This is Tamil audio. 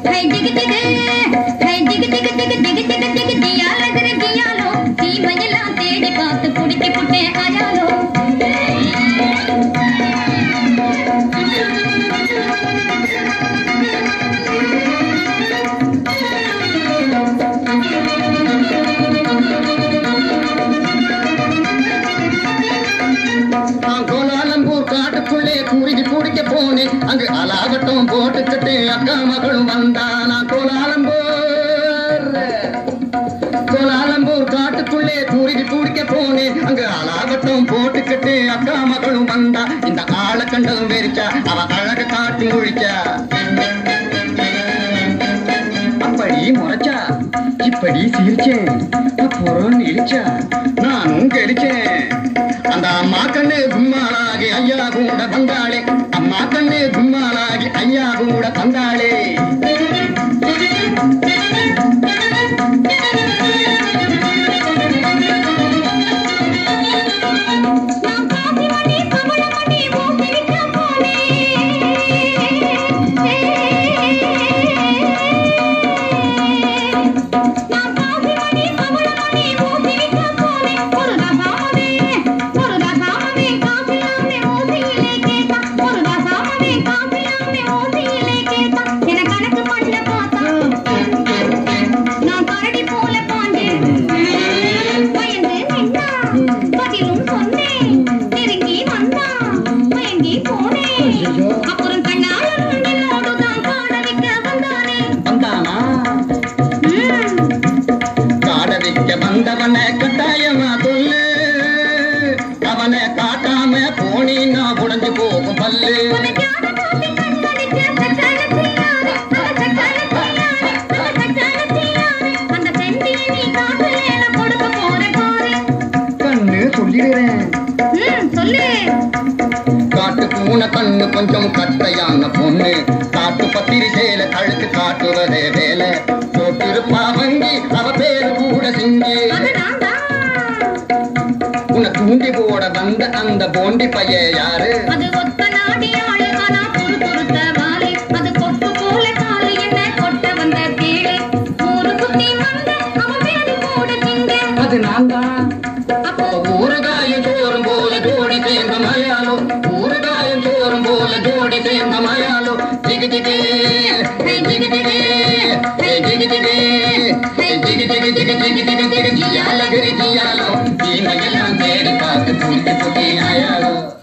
ஹை டிகு டிகு ஹை டிகு டிகு டிகு டிகு டிகு டிகு டியால திரு டியாலோ தீமையெல்லாம் தேடி பார்த்து புடிக்க புட்டே ஆயாலோ நான் கோலாலம்பூர் காட்டுக்குள்ளே குருவி குடிக்க போனேன் அங்கு அலாவட்டம் போட்டுக்கிட்டு அக்கா மகளும் வந்தா நான் கோலாலம்பூர் கோலாலம்பூர் காட்டுக்குள்ளே குருவி குடிக்க போனேன் அங்கு அலாவட்டம் போட்டுக்கிட்டு அக்கா மகளும் வந்தா இந்த ஆளை கண்டதும் வெறிச்சா அவ அழக காட்டி முழிச்சா அப்படி முறைச்சா இப்படி சிரிச்சேன் அப்புறம் இழிச்சா நானும் கெளிச்சேன் அந்த அம்மா கண்ணு கும்மாளாகி ஐயா கூட வந்தாளே அம்மா கண்ணு கும்மாளாகி ஐயா கூட வந்தாளே நான் காசி மணி கமல மணி மூக்கிலிட்ட போனேன் நான் காசி மணி கமல மணி மூக்கிலிட்ட போனேன் ஒரு ரசாமவே ஒரு ரசாமவே காசிலாமே மூசியிலே கேட்டா ஒரு ரசாமவே காசிலாமே மூசியிலே கேட்டா என கணக்கு பண்ண பார்த்தா நான் கரடி போல பாஞ்சேன் பயந்து நின்னா பதிலும் சொன்னேன் நெருங்கி வந்தா மயங்கி போனேன் அப்புறம் கண்ணால என்னோடு தான் காண வைக்க வந்தானே வந்தானா ம், காட வைக்க வந்தவனை கட்டாயமா சொல்லு அவனை காட்டாம போனீன்னா உடைஞ்சு போகும் பல்லு உனக்காக காட்டி கண்மணிக்க சட்டான செய்யாதே, அவ சட்டான செய்யாதே, அவ சட்டான செய்யாதே. அந்த செந்தியை நீ காசுல கொடுக்க போற பாரு கண்ணு சொல்லிடுறேன் ம், சொல்லு காட்டு பூனை கண்ணு கொஞ்சம் கட்டையான பொண்ணு காட்டு பத்திரி சேல கழுத்து காட்டுவதே வேலை போட்டிருப்பா வங்கி அவ பேரு கூட சிங்கி அது நான் தான் உன்னை தூண்டி போட வந்த அந்த போண்டி பைய யாரு அது ஒத்த நாடியாளு ஆனா துரு துருத்த வாலு அது கொக்கு போல காலு என்ன கொட்ட வந்த கேளு ஊரு குத்தி வந்த அவன் பேரு கூட திங்க அது நான் தான் அப்போ ஊறுகாயும் சோறும் போல ஜோடி சேர்ந்த மயாலோ ஊறுகாயும் சோறும் போல ஜோடி சேர்ந்த மயாலோ ஜிகி ஜிகி ஹே ஜிகி ஜிகி ஹே ஜிகி ஜிகி ஹே ஜிகி ஜிகி ஜிகி ஜிகி ஜிகி ஜிகி ஜியால கிரி ஜியாலோ தீமையெல்லாம் தேடி பார்த்து புடிச்சு புட்டி ஆயாலோ